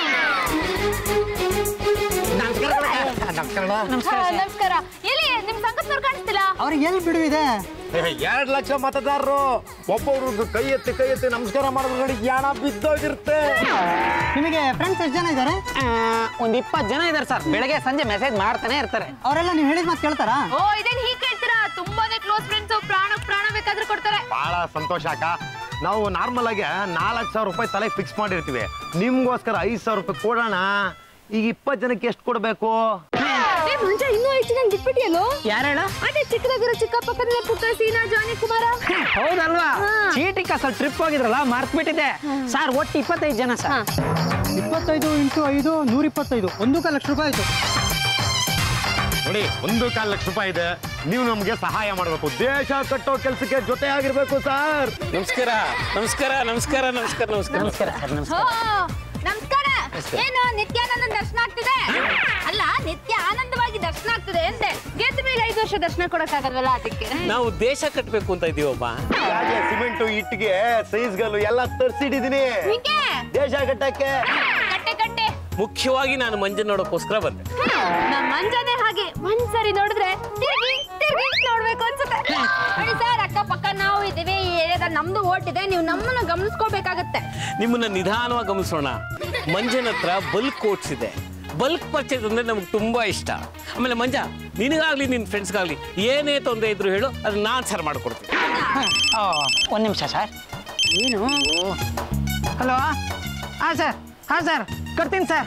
ನಮಸ್ಕಾರ ಎಲ್ಲಿ ನಿಮ್ ಸಂಗತ್ನವ್ರು ಕಾಣಿಸ್ತಿಲ್ಲ ಅವ್ರಿಗೆ ಎಲ್ಲಿ ಬಿಡುವಿದೆ ಎರಡ್ ಲಕ್ಷ ಮತದಾರರು ಒಬ್ಬೊಬ್ರದ್ದು ಕೈ ಎತ್ತಿ ಕೈ ಎತ್ತಿ ನಮಸ್ಕಾರ ಮಾಡಿದ್ರು ನೋಡಿ ಯಾಣ ಬಿದ್ದೋಗಿರುತ್ತೆ ನಿಮಗೆ ಫ್ರೆಂಡ್ಸ್ ಎಷ್ಟು ಜನ ಇದ್ದಾರೆ ಒಂದ್ ಇಪ್ಪತ್ತು ಜನ ಇದಾರೆ ಸರ್ ಬೆಳಗ್ಗೆ ಸಂಜೆ ಮೆಸೇಜ್ ಮಾಡ್ತಾನೆ ಇರ್ತಾರೆ ಅವರೆಲ್ಲ ನೀವು ಹೇಳಿದ ಮಾತು ಕೇಳ್ತಾರಾ ಓ ಇದೇನ್ ಹೀಗೆ ಕೇಳ್ತೀರಾ ತುಂಬಾನೇ ಕ್ಲೋಸ್ ಫ್ರೆಂಡ್ಸ್ ಪ್ರಾಣ ಪ್ರಾಣ ಬೇಕಾದ್ರೂ ಕೊಡ್ತಾರೆ ಬಹಳ ಸಂತೋಷ ಅಕ್ಕ ನಾವು ನಾರ್ಮಲ್ ಆಗಿ ನಾಲ್ಕು ಸಾವಿರ ರೂಪಾಯಿ ತಲೆ ಫಿಕ್ಸ್ ಮಾಡಿರ್ತೀವಿ ನಿಮ್ಗೋಸ್ಕರ ಐದು ಸಾವಿರ ರೂಪಾಯಿ ಕೊಡೋಣ ಈಗ ಇಪ್ಪತ್ತು ಜನಕ್ಕೆ ಎಷ್ಟು ಕೊಡಬೇಕು ಮುಂಚೆ ಇನ್ನೂ ಎಷ್ಟು ಜನ ಬಿಟ್ಬಿಟ್ಟಿಯಲ್ಲೋ ಯಾರು ಹೇಳ ಅದೇ ಚಿಕ್ಕದಾಗಿರೋ ಚಿಕ್ಕಪ್ಪ ಕನ್ನಡ ಪುಟ್ಟ ಸೀನಾ ಜಾನಿ ಕುಮಾರ ಹೌದಲ್ವಾ ಚೀಟಿ ಕಾಸಲ್ಲಿ ಟ್ರಿಪ್ ಹೋಗಿದ್ರಲ್ಲ ಮರ್ತ್ ಬಿಟ್ಟಿದೆ ಸರ್ ಒಟ್ಟು ಇಪ್ಪತ್ತೈದು ಜನ ಸರ್ ಇಪ್ಪತ್ತೈದು ಇಂಟು ಐದು ನೂರ ಇಪ್ಪತ್ತೈದು ಒಂದು ಕಾಲು ಲಕ್ಷ ರೂಪಾಯಿ ಆಯ್ತು ನೋಡಿ ಒಂದು ಕಾಲು ಲಕ್ಷ ರೂಪಾಯಿ ಇದೆ ನೀವು ನಮಗೆ ಸಹಾಯ ಮಾಡಬೇಕು ದೇಶ ಕಟ್ಟೋ ಕೆಲಸಕ್ಕೆ ಜೊತೆ ಆಗಿರ್ಬೇಕು ಸರ್ ನಮಸ್ಕಾರ ನಮಸ್ಕಾರ ನಮಸ್ಕಾರ ನಮಸ್ಕಾರ ನಮಸ್ಕಾರ ನಮಸ್ಕಾರ ಸರ್ ನಮಸ್ಕಾರ ನಮಸ್ಕಾರ ಏನು ನಿತ್ಯಾನಂದ ದರ್ಶನ ಆಗ್ತಿದೆ ಅಲ್ಲ ನಿತ್ಯ ಆನಂದವಾಗಿ ದರ್ಶನ ಆಗ್ತಿದೆ ಅಂತೆ ಗೆದ್ದ ಮೇಲೆ ಐದು ವರ್ಷ ದರ್ಶನ ಕೊಡಕ್ಕಾಗಲ್ವಲ್ಲ ಅದಕ್ಕೆ ನಾವು ದೇಶ ಕಟ್ಟಬೇಕು ಅಂತ ಇದೀವಮ್ಮ ಸಿಮೆಂಟು ಇಟ್ಟಿಗೆ ಸೈಜ್ಗಳು ಎಲ್ಲ ತರಿಸಿಟ್ಟಿದ್ದೀನಿ ಹೀಗೆ ದೇಶ ಕಟ್ಟಕ್ಕೆ ಕಟ್ಟೆ ಕಟ್ಟೆ ಮುಖ್ಯವಾಗಿ ನಾನು ಮಂಜು ನೋಡೋಕ್ಕೋಸ್ಕರ ಬಂದೆ ನಮ್ಮ ಮಂಜಾನೆ ಹಾಗೆ ಒಂದ್ಸರಿ ನೋಡಿದ್ರೆ ತಿರ್ಗಿ ತಿರ್ಗಿ ನೋಡ್ಬೇಕು ಅನ್ಸುತ್ತೆ ನೋಡಿ ಸರ್ ಅಕ್ಕ ಪಕ್ಕ ನಾವು ಇದೀವಿ ಈ ಏರಿಯಾದಲ್ಲಿ ನಮ್ದು ಓಟ್ ಇದೆ ನೀವು ನಮ್ಮನ್ನ ಗಮನಿಸ್ಕೋಬೇಕಾಗತ್ತೆ ನಿಮ್ಮನ್ನ ನಿಧಾನವಾಗಿ ಗಮನಿಸೋಣ ಮಂಜನ ಹತ್ರ ಬಲ್ಕ್ ಓಟ್ಸ್ ಇದೆ ಬಲ್ಕ್ ಪರ್ಚೇಸ್ ಅಂದ್ರೆ ನಮ್ಗೆ ತುಂಬಾ ಇಷ್ಟ ಆಮೇಲೆ ಮಂಜ ನಿನಗಾಗ್ಲಿ ನಿನ್ನ ಫ್ರೆಂಡ್ಸ್ಗಾಗ್ಲಿ ಏನೇ ತೊಂದರೆ ಇದ್ರು ಹೇಳು ಅದನ್ನ ನಾನು ಸರ್ ಮಾಡ್ಕೊಡ್ತೀನಿ ಒಂದು ನಿಮಿಷ ಸರ್ ಏನು ಹಲೋ ಹಾಂ ಸರ್ ಹಾಂ ಸರ್ ಕಟ್ತೀನಿ ಸರ್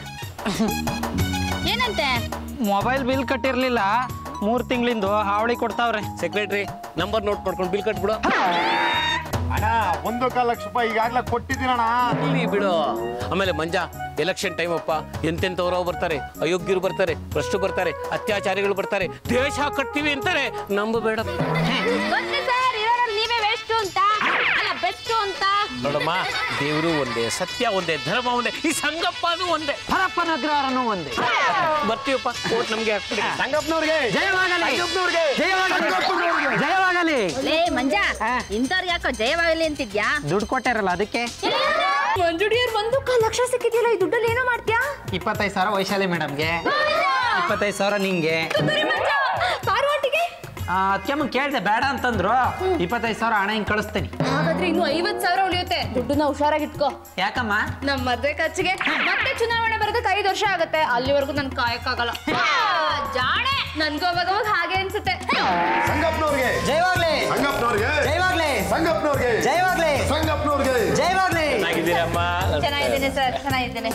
ಏನಂತೆ ಮೊಬೈಲ್ ಬಿಲ್ ಕಟ್ಟಿರ್ಲಿಲ್ಲ ಮೂರು ತಿಂಗಳಿಂದು ಹಾವಳಿ ಕೊಡ್ತಾವ್ರೆ ಸೆಕ್ರೆಟರಿ ನಂಬರ್ ನೋಟ್ ಮಾಡ್ಕೊಂಡು ಬಿಲ್ ಕಟ್ಬಿಡು ಅಣ್ಣ ಒಂದು ಕಾಲು ಲಕ್ಷ ರೂಪಾಯಿ ಈಗಾಗ್ಲೇ ಕೊಟ್ಟಿದ್ದೀನಣ್ಣ ಇಲ್ಲಿ ಬಿಡು ಆಮೇಲೆ ಮಂಜ ಎಲೆಕ್ಷನ್ ಟೈಮ್ ಅಪ್ಪ ಎಂತೆಂಥವ್ರು ಬರ್ತಾರೆ ಅಯೋಗ್ಯರು ಬರ್ತಾರೆ ಭ್ರಷ್ಟು ಬರ್ತಾರೆ ಅತ್ಯಾಚಾರಿಗಳು ಬರ್ತಾರೆ ದೇಶ ಕಟ್ತೀವಿ ಅಂತಾರೆ ನಂಬಬೇಡ ಗೊತ್ತು ಸರ್ ಇರೋರಲ್ಲಿ ನೀವೇ ವೆಸ್ಟ್ ಅಂತ ಅಲ್ಲ ಬೆಸ್ಟ್ ಅಂತ ನೋಡಮ್ಮ ದೇವರು ಒಂದೇ ಸತ್ಯ ಒಂದೇ ಧರ್ಮ ಒಂದೇ ಈ ಸಂಗಪ್ಪನೂ ಒಂದೇ ಹರಪ್ಪನ ಅಗ್ರಹಾರನೂ ಒಂದೇ ಬರ್ತೀವಪ್ಪ ಓಟ್ ನಮ್ಗೆ ಹಾಕ್ಬಿಡಿ ಸಂಗಪ್ಪನವ್ರಿಗೆ ಜಯವಾಗಲಿ ಸಂಗಪ್ಪನವ್ರಿಗೆ ಜಯವಾಗಲಿ ಜಯವಾಗಲಿ ಲೇ ಮಂಜ ಇಂಥವ್ರಿಗೆ ಯಾಕೋ ಜಯವಾಗಲಿ ಅಂತಿದ್ಯಾ ದುಡ್ಡು ಕೊಟ್ಟಾರಲ್ಲ ಅದಕ್ಕೆ ಮಂಜುಡಿಯರ್ ಒಂದು ಕಾಲ್ ಲಕ್ಷ ಸಿಕ್ಕಿದ್ಯಲ್ಲ ಈ ದುಡ್ಡಲ್ಲಿ ಏನೋ ಮಾಡ್ತೀಯಾ ಇಪ್ಪತ್ತೈದು ಸಾವಿರ ವೈಶಾಲಿ ಮೇಡಮ್ಗೆ ಇಪ್ಪತ್ತೈದು ಸಾವಿರ ನಿಂಗೆ ಪಾರ್ವತಿಗೆ ಅದಕ್ಕೆ ಕೇಳಿದೆ ಬೇಡ ಅಂತಂದ್ರು ಇಪ್ಪತ್ತೈದು ಸಾವಿರ ಹಣ ಹಿಂಗೆ ಕಳಿಸ್ತೀನಿ ಹಾಗಾದ್ರೆ ಇನ್ನು ಐವತ್ ಸಾವಿರ ಉಳಿಯುತ್ತೆ ದುಡ್ಡನ್ನ ಹುಷಾರಾಗಿ ಇಟ್ಕೋ ಯಾಕಮ್ಮ ನಮ್ ಮದ್ವೆ ಖರ್ಚಿಗೆ ಮತ್ತೆ ಚುನಾವಣೆ ಬರೋದಕ್ಕೆ ಐದು ವರ್ಷ ಆಗತ್ತೆ ಅಲ್ಲಿವರೆಗೂ ನನ್ ಕಾಯಕ್ಕಾಗಲ್ಲ ಜಾಣೆ ನನ್ಗೂ ಅವಾಗ ಅವಾಗ ಹಾಗೆ ಅನ್ಸುತ್ತೆ ಸಂಗಪ್ಪನವ್ರಿಗೆ ಜಯವಾಗ್ಲಿ ಸಂಗಪ್ಪನವ್ರಿಗೆ ಜಯವಾಗ್ಲಿ ಸಂಗಪ್ಪನವ್ರಿಗೆ ಜಯವಾಗ್ಲಿ ಸಂಗಪ್ಪನವ್ರಿಗೆ ಜಯವಾಗ್ಲಿ ಚೆನ್ನಾಗಿದ್ದೀರಮ್ಮ ಚೆನ್ನಾಗಿದ್ದೇನೆ ಸರ್ ಚೆನ್ನಾಗಿದ್ದೇನೆ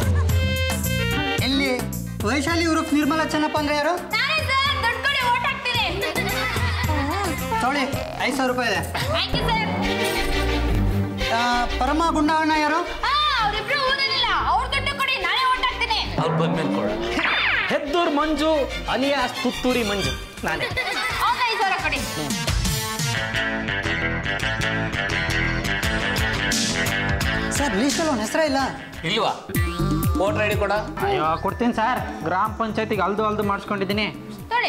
ಎಲ್ಲಿ ವೈಶಾಲಿ ಉರುಫ್ ನಿರ್ಮಲಾ ಚೆನ್ನಪ್ಪ ಅಂದ್ರೆ ಯಾರು ನಾನೇ ಸರ್ ದುಡ್ಡು ಕೊಡಿ ಓಟ್ ಹಾಕ್ತೀನಿ ತೊಳಿ ಐದು ಸಾವಿರ ರೂಪಾಯಿ ಇದೆ ಥ್ಯಾಂಕ್ ಯು ಸರ್ ಆ, ಪರಮ ಗುಂಡವಣ್ಣ ಯಾರು ಅವ್ರಿಬ್ರು ಊರಲ್ಲಿಲ್ಲ ಅವ್ರ ದುಡ್ಡು ಕೊಡಿ ನಾಳೆ ಓಟ್ ಹಾಕ್ತೀನಿ ಅವ್ರು ಬಂದ್ಮೇಲೆ ಕೊಡ ಹೆದ್ದೂರ್ ಮಂಜು ಅಲಿಯಾಸ್ ತುತ್ತೂರಿ ಮಂಜು ನಾನೇ ಅವ್ನ ಐದು ಸಾವಿರ ಕೊಡಿ ಸರ್ ಲೀಸ್ಟಲ್ಲಿ ಒಂದು ಹೆಸರೇ ಇಲ್ಲ ಇಲ್ವಾ ವೋಟರ್ ಐಡಿ ಕೊಡ ಅಯ್ಯೋ ಕೊಡ್ತೀನಿ ಸರ್ ಗ್ರಾಮ ಪಂಚಾಯತಿಗೆ ಅಲ್ದು ಅಲ್ದು ಮಾಡಿಸ್ಕೊಂಡಿದ್ದೀನಿ ತೊಳಿ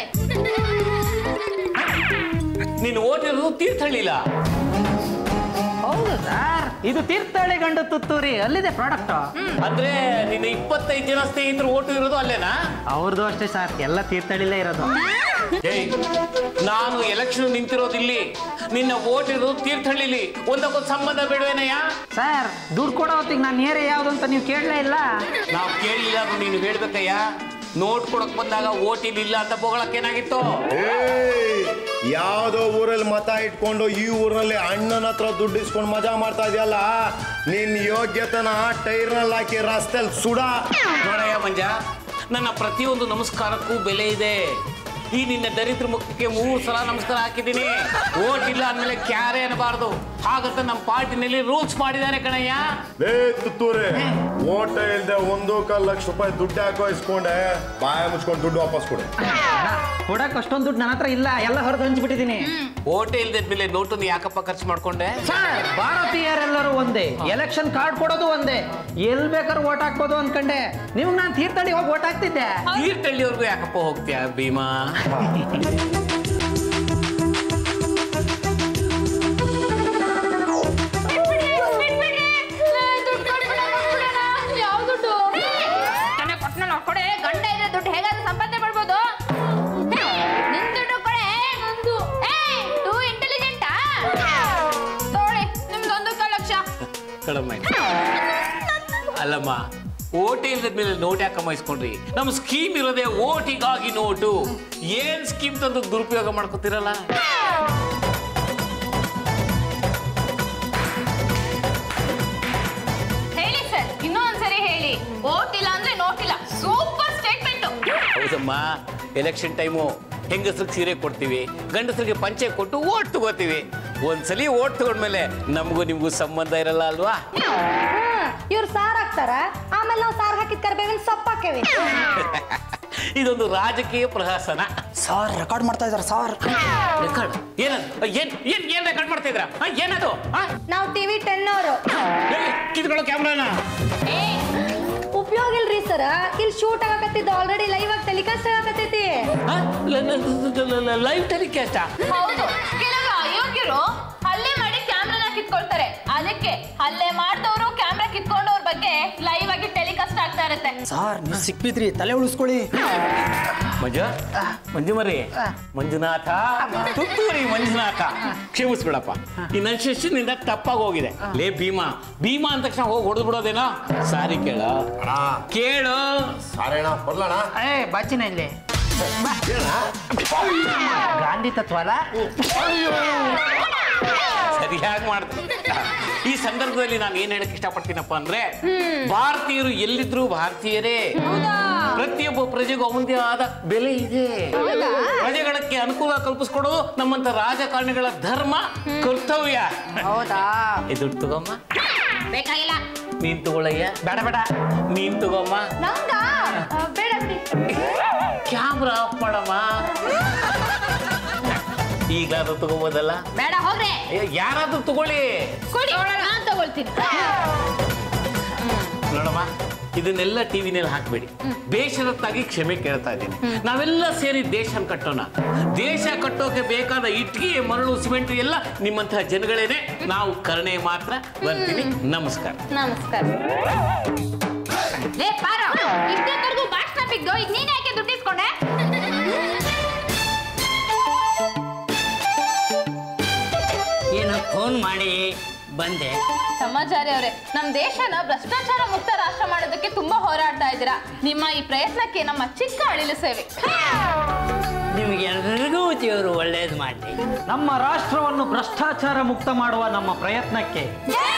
ನೀನು ಓಟ್ ಇರೋದು ತೀರ್ಥಹಳ್ಳಿಲ್ಲ ಹೌದು ಸರ್ ಇದು ತೀರ್ಥಹಳ್ಳಿ ಗಂಡು ತುತ್ತೂರಿ ಅಲ್ಲಿದೆ ಪ್ರಾಡಕ್ಟ್ ಅಂದ್ರೆ ನಿನ್ನ ಇಪ್ಪತ್ತೈದು ಜನ ಸ್ನೇಹಿತರು ಓಟು ಇರೋದು ಅಲ್ಲೇನಾ ಅವ್ರದ್ದು ಅಷ್ಟೇ ಸರ್ ಎಲ್ಲ ತೀರ್ಥಹಳ್ಳಿಲೇ ಇರೋದು ಏಯ್ ನಾನು ಎಲೆಕ್ಷನ್ ನಿಂತಿರೋದಿಲ್ಲಿ ನಿನ್ನ ಓಟ್ ಇರೋದು ತೀರ್ಥಹಳ್ಳಿಲಿ ಒಂದಕ್ಕೊಂದು ಸಂಬಂಧ ಬೇಡವೇನಯ್ಯ ಸರ್ ದುಡ್ಡು ಕೊಡೋ ಹೊತ್ತಿಗೆ ನಾನು ಏರೇ ಯಾವ್ದು ಅಂತ ನೀವು ಕೇಳಲೇ ಇಲ್ಲ ನಾವು ಕೇಳಲಿಲ್ಲ ಅದು ನೀನು ಹೇಳ್ಬೇಕಯ್ಯ ನೋಟ್ ಕೊಡಕ್ ಬಂದಾಗ ಓಟ್ ಇಲ್ಲ ಅಂತ ಏನಾಗಿತ್ತು ಏಯ್, ಯಾವ್ದೋ ಊರಲ್ಲಿ ಮತ ಇಟ್ಕೊಂಡು ಈ ಊರಲ್ಲಿ ಅಣ್ಣನ ಹತ್ರ ದುಡ್ಡು ಇಸ್ಕೊಂಡು ಮಜಾ ಮಾಡ್ತಾ ಇದೆಯಲ್ಲ ನಿನ್ ಯೋಗ್ಯತನ ಟೈರ್ನಲ್ಲಿ ಹಾಕಿ ರಸ್ತೆಲ್ ಸುಡ ನೋಡಯ್ಯ ಮಂಜ ನನ್ನ ಪ್ರತಿಯೊಂದು ನಮಸ್ಕಾರಕ್ಕೂ ಬೆಲೆ ಇದೆ ಈ ನಿನ್ನ ದರಿದ್ರ ಮುಖಕ್ಕೆ ಮೂರು ಸಲ ನಮಸ್ಕಾರ ಹಾಕಿದ್ದೀನಿ ಓಟ್ ಇಲ್ಲ ಅಂದ್ಮೇಲೆ ಕ್ಯಾರೆ ಅನ್ನಬಾರ್ದು ಹಾಗಂತ ನಮ್ಮ ಪಾರ್ಟಿನಲ್ಲಿ ರೂಲ್ಸ್ ಮಾಡಿದ್ದಾರೆ ಕಣಯ್ಯ ಲೇ ತುತ್ತೂರಿ ಓಟ ಇಲ್ದೆ ಒಂದು ಕಾಲ್ ಲಕ್ಷ ರೂಪಾಯಿ ದುಡ್ಡು ಹಾಕೋ ಇಸ್ಕೊಂಡೆ ಬಾಯ ಮುಚ್ಕೊಂಡು ದುಡ್ಡು ವಾಪಸ್ ಕೊಡು ಕೊಡಕ್ ಅಷ್ಟೊಂದು ದುಡ್ಡು ನನ್ನ ಹತ್ರ ಇಲ್ಲ ಎಲ್ಲ ಹೊರದು ಹಂಚ್ಬಿಟ್ಟಿದ್ದೀನಿ ಓಟೇ ಇಲ್ದಿದ್ಮೇಲೆ ನೋಟನ್ನು ಯಾಕಪ್ಪ ಖರ್ಚು ಮಾಡ್ಕೊಂಡೆ ಸರ್ ಭಾರತೀಯರೆಲ್ಲರೂ ಒಂದೇ ಎಲೆಕ್ಷನ್ ಕಾರ್ಡ್ ಕೊಡೋದು ಒಂದೇ ಎಲ್ ಬೇಕಾದ್ರೂ ಓಟ್ ಹಾಕ್ಬೋದು ಅನ್ಕಂಡೆ ನಿಮ್ಗೆ ನಾನು ತೀರ್ಥಹಳ್ಳಿ ಹೋಗಿ ಓಟ್ ಹಾಕ್ತಿದ್ದೆ ತೀರ್ಥಹಳ್ಳಿವರೆಗೂ ಯಾಕಪ್ಪ ಹೋಗ್ತೀಯ ಭೀಮಾ ಯಾವ ದುಡ್ಡು ನನಗೆ ಕೊಟ್ಟನಲ್ಲ ಕೊಡೆ ಗಂಡ ಇದ್ರೆ ದುಡ್ಡು ಹೇಗಾದ್ರೂ ಸಂಪಾದನೆ ಮಾಡ್ಬೋದು ನಿನ್ ದುಡ್ಡು ಕೊಡೆ ನಂದು ಏಯ್ ಟೂ ಇಂಟೆಲಿಜೆಂಟಾ ತಗೊಳ್ಳಿ ನಿಮ್ದೊಂದು ಕಾಲು ಲಕ್ಷ ಕಳಮ್ಮ ಅಲ್ಲಮ್ಮ ಓಟೆ ಇಲ್ಲದ ಮೇಲೆ ನೋಟ್ ಯಾಕಮ್ಮ ಇಸ್ಕೊಂಡ್ರಿ ನಮ್ಮ ಸ್ಕೀಮ್ ಇರೋದೇ ಓಟಿಗಾಗಿ ನೋಟು ಏನ್ ಸ್ಕೀಮ್ ತಂದು ದುರುಪಯೋಗ ಮಾಡ್ಕೋತಿರಲ್ಲ ಹೇಳಿ ಸರ್ ಇನ್ನೊಂದ್ಸರಿ ಹೇಳಿ ಓಟ್ ಇಲ್ಲ ಅಂದ್ರೆ ನೋಟ್ ಇಲ್ಲ ಸೂಪರ್ ಸ್ಟೇಟ್ಮೆಂಟ್ ಹೌದಮ್ಮ ಎಲೆಕ್ಷನ್ ಟೈಮು ಹೆಂಗಸ್ರಿಗೆ ಸೀರೆ ಕೊಡ್ತೀವಿ ಗಂಡಸರಿಗೆ ಪಂಚೆ ಕೊಟ್ಟು ಓಟ್ ತಗೋತೀವಿ ಒಂದ್ಸಲಿ ಓಟ್ ತಗೊಂಡ್ಮೇಲೆ ನಮಗೂ ನಿಮಗೂ ಸಂಬಂಧ ಇರಲ್ಲ ಅಲ್ವಾ ಇವ್ರು ಸಾರ್ ಹಾಕ್ತಾರ ಆಮೇಲೆ ನಾವು ಸಾರ್ ಹಾಕಿದ್ ಕರ್ಬೇವಿನ ಸೊಪ್ಪು ಹಾಕೇವಿ ಇದೊಂದು ರಾಜಕೀಯ ಪ್ರಹಸನ ಸರ್ ರೆಕಾರ್ಡ್ ಮಾಡ್ತಾ ಇದ್ದಾರೆ ಸರ್ ರೆಕಾರ್ಡ್ ಏನದು ಏನ್ ಏನ್ ಏನ್ ರೆಕಾರ್ಡ್ ಮಾಡ್ತಾ ಇದ್ರ ಏನದು ಆ? ನಾವು ಟಿವಿ ಟೆನ್ ಅವರು ಎಲ್ಲಿ? ಕಿತ್ಕೊಳ್ಳೋ ಕ್ಯಾಮ್ರಾನ ಉಪಯೋಗ ಇಲ್ರಿ ಸರ್ ಇಲ್ಲಿ ಶೂಟ್ ಆಗಕತ್ತಿದ್ದು ಆಲ್ರೆಡಿ ಲೈವ್ ಆಗಿ ಟೆಲಿಕಾಸ್ಟ್ ಆಗಕತ್ತೈತಿ ಲೈವ್ ಟೆಲಿಕಾಸ್ಟಾ ಹೌದು ಕೆಲವರು ಅಯೋಗ್ಯರು ಹಲ್ಲೆ ಮಾಡಿ ಕ್ಯಾಮ್ರಾನ ಕಿತ್ಕೊಳ್ತಾರೆ ಅದಕ್ಕೆ ಹಲ್ಲೆ ಮಾಡಿದವರು ಕ್ಯಾಮ್ರಾ ಕಿತ್ಕೊಂಡವ್ರ ಬಗ್ಗೆ ಲೈವ್ ಆಗಿ ಟೆಲಿಕಾಸ್ಟ್ ಆಗ್ತಾ ಇರುತ್ತೆ ಸರ್ ನೀವು ಸಿಕ್ಬಿದ್ರಿ ತಲೆ ಉಳಿಸ್ಕೊಳ್ಳಿ ಮಂಜು ಮಂಜು ಮರಿ ಮಂಜುನಾಥ ತುತ್ತೂರಿ ಮಂಜುನಾಥ ಕ್ಷಮಿಸ್ಬಿಡಪ್ಪ ಈ ನನ್ನ ಶಿಷ್ಯನಿಂದ ತಪ್ಪಾಗಿ ಹೋಗಿದೆ ಲೇ ಭೀಮಾ ಭೀಮಾ ಅಂದ ತಕ್ಷಣ ಹೋಗಿ ಹೊಡೆದು ಬಿಡೋದೇನೋ ಸಾರಿ ಕೇಳ ಕೇಳು ಸಾರೇಣ ಬರ್ಲಣ ಏ ಬಾಚಿನ ಇಲ್ಲಿ ಗಾಂಧಿ ತತ್ವ ಅಲ್ಲ ಸರಿಯಾಗಿ ಮಾಡ್ತೀನಿ ಈ ಸಂದರ್ಭದಲ್ಲಿ ನಾನು ಏನ್ ಹೇಳಕ್ ಇಷ್ಟಪಡ್ತೀನಪ್ಪ ಅಂದ್ರೆ ಭಾರತೀಯರು ಎಲ್ಲಿದ್ರು ಭಾರತೀಯರೇ ಪ್ರತಿಯೊಬ್ಬ ಪ್ರಜೆಗೂ ಅವನದೇ ಆದ ಬೆಲೆ ಇದೆ ಪ್ರಜೆಗಳಕ್ಕೆ ಅನುಕೂಲ ಕಲ್ಪಿಸ್ಕೊಡೋದು ನಮ್ಮಂತ ರಾಜಕಾರಣಿಗಳ ಧರ್ಮ ಕರ್ತವ್ಯ ಹೌದಾ ಇದು ತಗೊಮ್ಮ ಬೇಕಾಗಿಲ್ಲ ನೀನ್ ತಗೊಳ್ಳಯ್ಯ ಬೇಡ ಬೇಡ ನೀನ್ ತಗೊಮ್ಮ ನಂಗ ಬೇಡ ಬಿಡಿ ಕ್ಯಾಮ್ರಾ ಆಫ್ ಮಾಡಮ್ಮ ಈಗಲಾದ್ರೂ ತಗೋಬೋದಲ್ಲ ಬೇಡ ಹೋಗ್ರೆ ಏ, ಯಾರಾದ್ರೂ ತಗೊಳ್ಳಿ ಕೊಡಿ ನಾನ್ ತಗೊಳ್ತೀನಿ ಬರ್ತೀನಿ ನೋಡಮ್ಮ ಇದನ್ನೆಲ್ಲ ಟಿವಿನಲ್ಲಿ ಹಾಕ್ಬೇಡಿ ಬೇಷರತ್ತಾಗಿ ಕ್ಷಮೆ ಕೇಳ್ತಾ ಇದ್ದೀನಿ ನಾವೆಲ್ಲ ಸೇರಿ ದೇಶ ಕಟ್ಟೋಣ ದೇಶ ಕಟ್ಟೋಕೆ ಬೇಕಾದ ಇಟ್ಗೆ ಮರಳು ಸಿಮೆಂಟ್ ಎಲ್ಲ ನಿಮ್ಮಂತಹ ಜನಗಳೇನೆ ನಾವು ಕರುಣೆ ಮಾತ್ರ ಬರ್ತೀನಿ ನಮಸ್ಕಾರ ನಮಸ್ಕಾರ ಲೇ ಪಾರೋ ಇಷ್ಟೊತ್ತವರೆಗೂ ಭಾಷಣ ಬಿದ್ದು ಈಗ ನೀನ್ ಯಾಕೆ ದುಡ್ಡು ಇಸ್ಕೊಂಡೆ ಏನು ಫೋನ್ ಮಾಡಿ ಬಂದೆ ಸಮಾಚಾರಿ ಅವರೇ ನಮ್ ದೇಶನ ಭ್ರಷ್ಟಾಚಾರ ಮುಕ್ತ ರಾಷ್ಟ್ರ ಮಾಡೋದಕ್ಕೆ ತುಂಬಾ ಹೋರಾಡ್ತಾ ಇದ್ದೀರಾ ನಿಮ್ಮ ಈ ಪ್ರಯತ್ನಕ್ಕೆ ನಮ್ಮ ಚಿಕ್ಕ ಅಳಿಲು ಸೇವೆ ನಿಮಗೆಲ್ಲರಿಗೂ ದೇವರು ಒಳ್ಳೇದು ಮಾಡಲಿ ನಮ್ಮ ರಾಷ್ಟ್ರವನ್ನು ಭ್ರಷ್ಟಾಚಾರ ಮುಕ್ತ ಮಾಡುವ ನಮ್ಮ ಪ್ರಯತ್ನಕ್ಕೆ ಜೈ